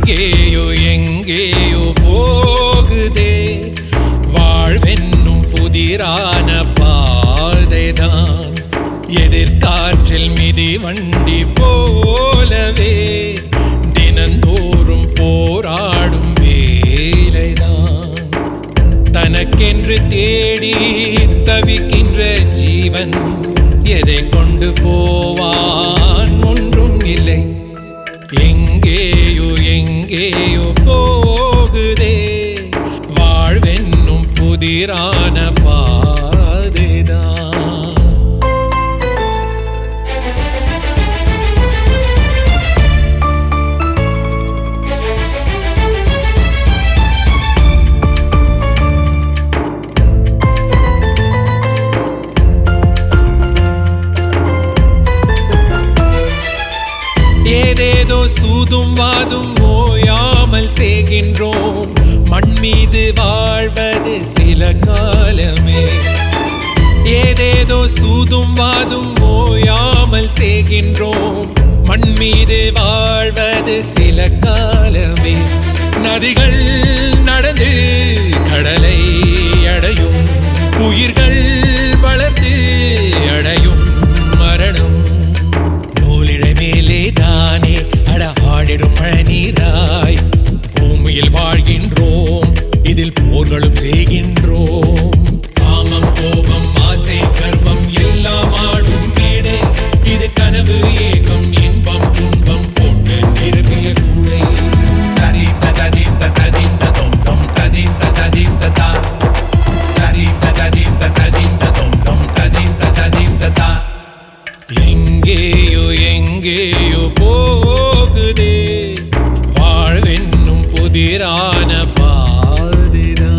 எங்கேயோ எங்கேயோ போகுதே வாழ்வென்னும் புதிரான பாதைதான் எதிர்காற்றில் மிதி வண்டி போலவே தினந்தோறும் போராடும் வேலைதான் தனக்கென்று தேடி தவிக்கின்ற ஜீவன் எதை கொண்டு போவான் ஒன்றும் இல்லை எங்கேயோ எங்கேயோ போகுதே வாழ்வென்னும் புதிரான பாதைதான் ஏதேதோ சூதும் வாதும் ஓயாமல் செய்கின்றோம் மண் மீது வாழ்வது சில காலமே ஏதேதோ சூதும் வாதும் ஓயாமல் செய்கின்றோம் மண் மீது வாழ்வது சில காலமே நதிகள் நடந்து கடலை அடையும் உயிர்கள் வளர்ந்து அடையும் மரணம் நூலிழை மேலே தானே அட ஆடிடும் மழை நீராய் பூமியில் வாழ்கின்றோம் இதில் போர்களும் செய்கின்றோம் காமம் கோபம் ஆசை கர்வம் எல்லாம் ஆடும் மேடை இது கனவு ஏகம் இன்பம் துன்பம் போட்டு நிரம்பிய கூடை தரித்த ததித்த ததித்த தொம் தொம் ததித்த ததித்த தா தரித்த ததித்த ததித்த தொம் தொம் ததித்த ததித்த தா எங்கேயோ எங்கேயோ போகுதே வாழ்வென்னும் புதிரான பாதைதான்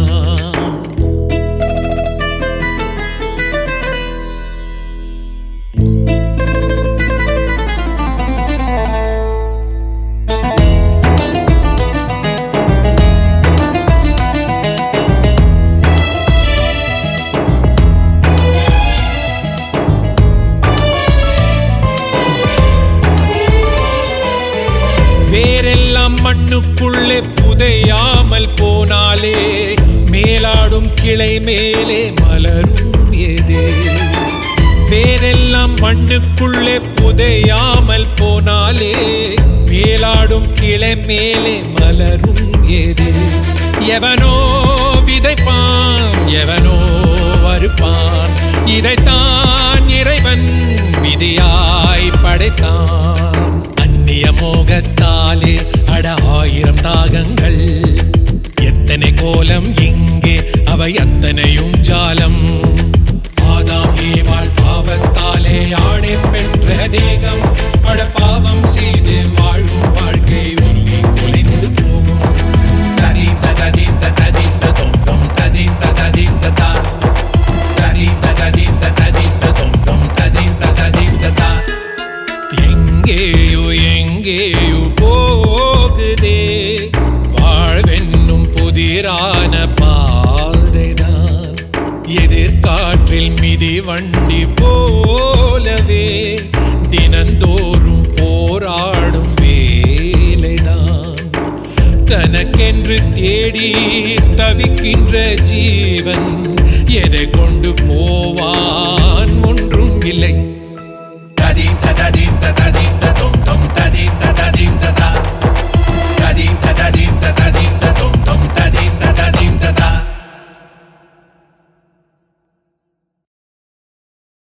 வேரெல்லாம் மண்ணுக்குள்ளே புதையாமல் போனாலே மேலாடும் கிளை மேலே மலரும் எது வேரெல்லாம் மண்ணுக்குள்ளே புதையாமல் போனாலே மேலாடும் கிளை மேலே மலரும் எது எவனோ விதைப்பான் எவனோ வருப்பான் இதைத்தான் இறைவன் விதியாய் படைத்தான் அந்நிய மோகத்தாலே அட ஆயிரம் தாகங்கள் எத்தனை கோலம் இங்கே அவை அத்தனையும் ஜாலம் ஆதாம் ஏவாள் பாவத்தாலே ஆணை பெற்ற தேகம் அட பாவம் செய்து வாழும் வாழ்க்கை உருகி குலைந்து போகும் தரித்த ததித்த ததித்த தொம் தொம் ததித்த ததித்த தா தரித்த ததித்த ததித்த தொம் தொம் ததித்த ததித்த தா எங்கேயோ எங்கேயோ போகுதே வாழ்வென்னும் புதிரான பாதைதான் எதிர்காற்றில் மிதி வண்டி போலவே தினந்தோறும் போராடும் வேலைதான் தனக்கென்று தேடி தவிக்கின்ற ஜீவன் எதை கொண்டு போவான் ஒன்றும் இல்லை